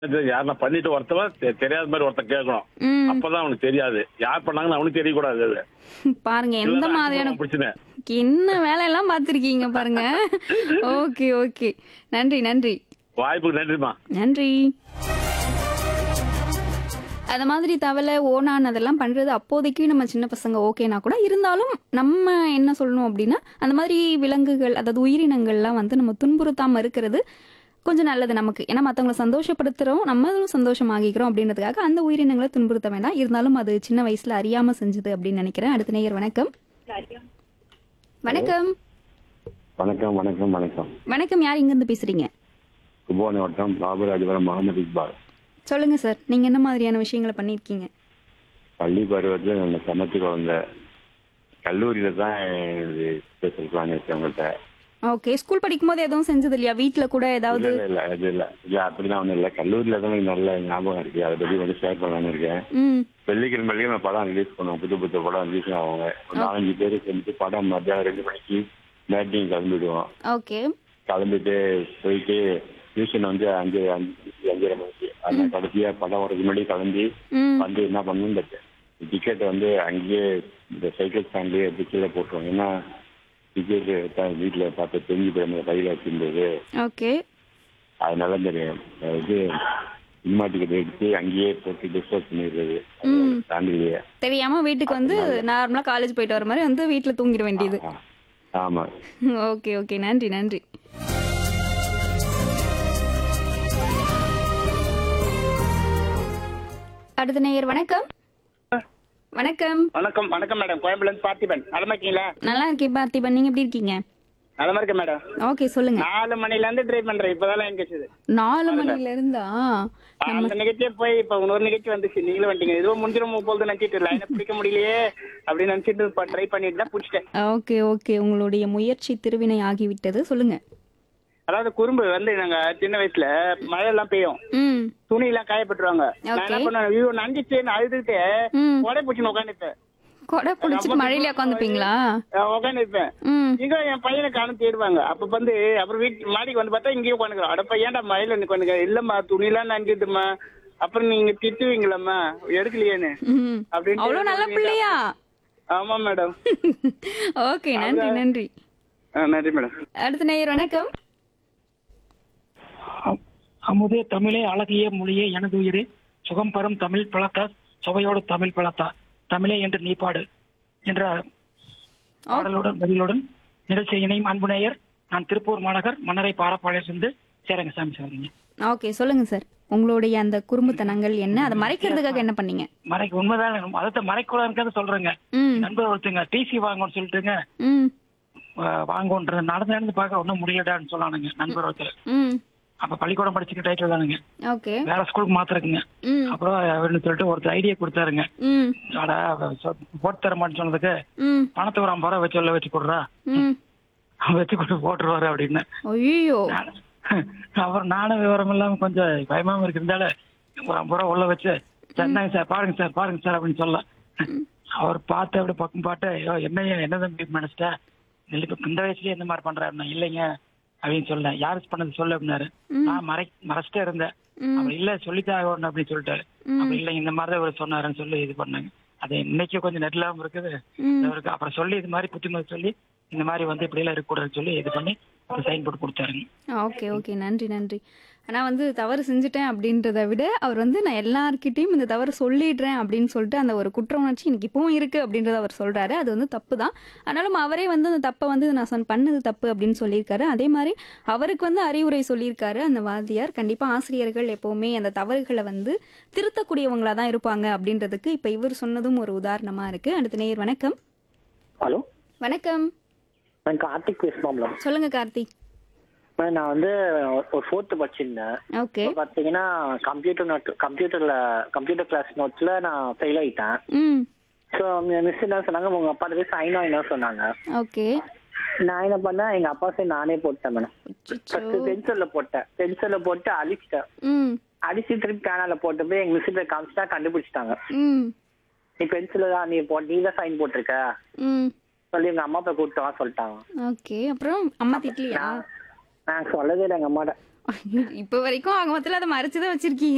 யாருன்னா பண்ணிட்டு ஒருத்தவன் தெ- தெரியாத மாதிரி ஒருத்தன் கேட்கணும் ம் அப்பதான் அவனுக்கு தெரியாது யார் பண்ணாங்கன்னு அவனுக்கு தெரியக்கூடாது அது பாருங்க எந்த இல்லைன்னா மாதிரியான பிரச்சனை என்ன வேலையெல்லாம் பார்த்துருக்கீங்க பாருங்க ஓகே ஓகே நன்றி நன்றி வாய்ப்புக்கு நன்றிமா நன்றி அந்த மாதிரி தவளை ஓணான் அதெல்லாம் பண்றது அப்போதைக்கு நம்ம சின்ன பசங்க ஓகேனா கூட இருந்தாலும் நம்ம என்ன சொல்லணும் அப்படின்னா அந்த மாதிரி விலங்குகள் அதாவது உயிரினங்கள்லாம் வந்து நம்ம துன்புறுத்தாம இருக்கிறது கொஞ்சம் நல்லது நமக்கு ஏன்னா மற்றவங்களை சந்தோஷப்படுத்துறோம் நம்மளும் சந்தோஷமாகிக்கிறோம் அப்படின்றதுக்காக அந்த உயிரினங்களை துன்புறுத்த வேண்டாம் இருந்தாலும் அது சின்ன வயசுல அறியாம செஞ்சது அப்படின்னு நினைக்கிறேன் அடுத்த நேயர் வணக்கம் வணக்கம் வணக்கம் வணக்கம் வணக்கம் வணக்கம் யார் இங்க இருந்து பேசுறீங்க கும்பகோணம் வட்டம் பாபுராஜபுரம் முகமது இக்பால் சொல்லுங்க சார் நீங்க என்ன மாதிரியான விஷயங்களை பண்ணிருக்கீங்க பள்ளி பருவத்தில் நான் சமத்து குழந்தை கல்லூரியில தான் இது பேசிருக்கலாம்னு வச்சேன் உங்கள்கிட்ட ஓகே ஸ்கூல் படிக்கும்போது எதுவும் செஞ்சது இல்லையா வீட்ல கூட ஏதாவது இல்ல இல்ல அது இல்ல இல்ல அப்படிலாம் ஒண்ணும் இல்ல கல்லூரியில தான் எனக்கு நல்ல ஞாபகம் இருக்கு அதை பத்தி கொஞ்சம் ஷேர் பண்ணலாம்னு இருக்கேன் ம் வெள்ளிக்கிழமை வெள்ளிக்கிழமை படம் ரிலீஸ் பண்ணுவோம் புது புது படம் ரிலீஸ் ஆவாங்க ஒரு நாலஞ்சு பேர் சேர்ந்து படம் மத்தியானம் ரெண்டு மணிக்கு மேட்டிங் கிளம்பிடுவோம் ஓகே கிளம்பிட்டு போயிட்டு டியூஷன் வந்து அஞ்சு அஞ்சு அஞ்சரை மணிக்கு அந்த கடைசியா படம் வரதுக்கு முன்னாடி கிளம்பி ம் வந்து என்ன பண்ணணும் இந்த டிக்கெட் வந்து அங்கேயே இந்த சைக்கிள் ஸ்டாண்ட்லயே டிக்கெட்ல போட்டுருவோம் ஏன்னா டிக்கெட் தான் வீட்டுல பார்த்து தெரிஞ்சு போயிருந்த கையில வச்சிருந்தது ஓகே அதனால இந்த அஹ், இது சினிமா டிக்கெட் எடுத்து அங்கேயே போட்டு டிஸ்போஸ் பண்ணிடுறது ம். ஸ்டாண்ட்லயே தெரியாம வீட்டுக்கு வந்து நார்மலா காலேஜ் போயிட்டு வர மாதிரி வந்து வீட்ல தூங்கிட வேண்டியது ஆ, ஆமா ஓகே ஓகே நன்றி நன்றி அடுத்த நேயர் வணக்கம் வணக்கம் வணக்கம் வணக்கம் மேடம் கோயம்புல இருந்து பார்த்திபன் நலமா இருக்கீங்களா நல்லா இருக்கேன் பார்த்திபன் நீங்க எப்படி இருக்கீங்க நலமா இருக்கேன் மேடம் ஓகே சொல்லுங்க நாலு மணில இருந்து ட்ரை பண்றேன் இப்பதான் லைன் கிடைச்சது நாலு மணில இருந்தா அந்த நிகழ்ச்சியே போய் இப்ப இன்னொரு நிகழ்ச்சி வந்துச்சு நீங்களும் வந்துட்டீங்க இதுவும் முடிஞ்சிடும் போது நினைச்சிட்டு லைனை பிடிக்க முடியலையே அப்படின்னு நினைச்சிட்டு ட்ரை பண்ணிட்டு தான் பிடிச்சிட்டேன் ஓகே ஓகே உங்களுடைய முயற்சி திருவினை ஆகிவிட்டது சொல்லுங்க அதாவது குறும்பு வந்து நாங்க சின்ன வயசுல மழை எல்லாம் பெய்யும் ம் துணி எல்லாம் காயப்பட்டுருவாங்க நான் என்ன பண்ணுவேன் ஐயோ நஞ்சிச்சேன்னு அழுதுட்டு ம் உடை பிடிச்சின்னு உட்காந்துப்பேன் கொடை பிடிச்சிட்டு மழையில உட்காந்துப்பீங்களா உட்காந்துருப்பேன் ம் இங்க என் பையனை காணும் தேடுவாங்க அப்ப வந்து அப்புறம் வீட்டு மாடிக்கு வந்து பார்த்தா இங்கேயே உட்காந்துக்கிறோம் அடப்பா ஏன்டா மழையில உட்காந்துக்க இல்லம்மா துணிலாம் நஞ்சிதுமா அப்புறம் நீங்க திட்டுவீங்களம்மா எடுக்கலையேன்னு ம் அப்படின்னு அவ்வளோ நல்ல பிள்ளையா ஆமா மேடம் ஓகே நன்றி நன்றி நன்றி மேடம் அடுத்த நேயர் வணக்கம் அமுதே தமிழே அழகிய மொழியே எனது உயிரே சுகம் பெறும் தமிழ் பழத்தா சுவையோடு தமிழ் பழத்தா தமிழே என்று நீ பாடு என்ற பாடலுடன் பதிலுடன் நிகழ்ச்சி இணையும் அன்பு நேயர் நான் திருப்பூர் மாநகர் மன்னரை பாரப்பாளையிலிருந்து சேரங்க சாமி சொல்றீங்க ஓகே சொல்லுங்க சார் உங்களுடைய அந்த குறும்புத்தனங்கள் என்ன அதை மறைக்கிறதுக்காக என்ன பண்ணீங்க மறைக்க உண்மைதான் அதை மறைக்கூடாதுன்னு சொல்றேங்க ம் நண்பர் ஒருத்தங்க டிசி வாங்கன்னு சொல்லிட்டுங்க ம் அஹ், வாங்கோன்றது நடந்து நடந்து பார்க்க ஒன்றும் முடியலடான்னு சொன்னானுங்க நண்பர் ஒருத்தர் ம் அப்ப பள்ளிக்கூடம் படிச்சுக்க டைட்டில் தானுங்க ஓகே வேற ஸ்கூலுக்கு மாத்திருக்குங்க ம் அப்புறம் அவர்னு சொல்லிட்டு ஒருத்தர் ஐடியா கொடுத்தாருங்க ம் அட, சொ- போட்டு தர மாட்டேன்னு சொன்னதுக்கு ம் பணத்தை ஒரு ஐம்பது ரூபா வச்சு உள்ள வச்சு கொடுறா ம் வச்சு கொண்டு போட்டுருவாரு அப்படின்னு ஐயோ அப்புறம் நானும் விவரம் இல்லாம கொஞ்சம் பயமாம இருக்கிறதால ஒரு ஐம்பது ரூபா உள்ள வச்சு சென்னாங்க சார் பாருங்க சார் பாருங்க சார் அப்படின்னு சொல்ல அவர் பார்த்து அப்படி பக்கம் பார்த்து ஐயோ என்ன என்ன தம்பி நினைச்சிட்ட இல்லை இப்ப இந்த வயசுலயே இந்த மாதிரி பண்றாருன்னா இல்லைங்க அப்படின்னு சொல்ல யாரு பண்ணது சொல்லு அப்படின்னாரு நான் மறை மறைச்சிட்டே இருந்தேன் அவர் இல்ல சொல்லித்தான் ஆகணும் அப்படின்னு சொல்லிட்டாரு அப்ப இல்லைங்க இந்த மாதிரி தான் இவர் சொன்னாருன்னு சொல்லி இது பண்ணாங்க அது இன்னைக்கு கொஞ்சம் நெட்லாம இருக்குது ம் அவருக்கு அப்புறம் சொல்லி இது மாதிரி புத்திமதி சொல்லி இந்த மாதிரி வந்து இப்படி எல்லாம் இருக்கக்கூடாதுன்னு சொல்லி இது பண்ணி ஒரு சைன் போட்டு கொடுத்தாருங்க ஓகே ஓகே நன்றி நன்றி ஆனால் வந்து தவறு செஞ்சுட்டேன் அப்படின்றத விட அவர் வந்து நான் எல்லார்கிட்டயும் இந்த தவறு சொல்லிடுறேன் அப்படின்னு சொல்லிட்டு அந்த ஒரு குற்ற உணர்ச்சி எனக்கு இப்பவும் இருக்கு அப்படின்றத அவர் சொல்றாரு அது வந்து தப்பு தான் ஆனாலும் அவரே வந்து அந்த தப்பை வந்து நான் சொன்ன பண்ணது தப்பு அப்படின்னு சொல்லியிருக்காரு அதே மாதிரி அவருக்கு வந்து அறிவுரை சொல்லியிருக்காரு அந்த வாத்தியார் கண்டிப்பா ஆசிரியர்கள் எப்பவுமே அந்த தவறுகளை வந்து திருத்தக்கூடியவங்களா தான் இருப்பாங்க அப்படின்றதுக்கு இப்ப இவர் சொன்னதும் ஒரு உதாரணமா இருக்கு அடுத்த நேயர் வணக்கம் ஹலோ வணக்கம் நான் கார்த்திக் பேசுமாம்ல சொல்லுங்க கார்த்திக் நான் வந்து ஒரு ஃபோர்த்து படிச்சிருந்தேன் ஓகே இப்போ பார்த்தீங்கன்னா கம்ப்யூட்டர் நோட் கம்ப்யூட்டர்ல கம்ப்யூட்டர் கிளாஸ் நோட்ஸ்ல நான் ஃபெயில் ஆயிட்டேன் ம் ஸோ மிஸ் என்ன சொன்னாங்க உங்க அப்பா போய் சைன் வாங்கினா சொன்னாங்க ஓகே நான் என்ன பண்ணேன் எங்க அப்பா சைன் நானே போட்டேன் மேடம் அச்சச்சோ. ஃபர்ஸ்ட் பென்சில்ல போட்டேன் பென்சில்ல போட்டு அழிச்சிட்டேன் ம் அடிச்சு திருப்பி பேனால போட்டு போய் எங்க மிஸ் போய் காமிச்சிட்டா கண்டுபிடிச்சிட்டாங்க ம் நீ பென்சில் தான் நீ போ நீ தான் சைன் போட்டிருக்க ம் சொல்லி எங்க அம்மா போய் கூப்பிட்டு வா சொல்லிட்டாங்க ஓகே அப்புறம் அம்மா திட்டலையா நான் சொல்லவே இல்லை எங்க அம்மாட்ட இப்ப வரைக்கும் அவங்க மொத்தத்துல அதை மறைச்சுதான் வச்சிருக்கீங்க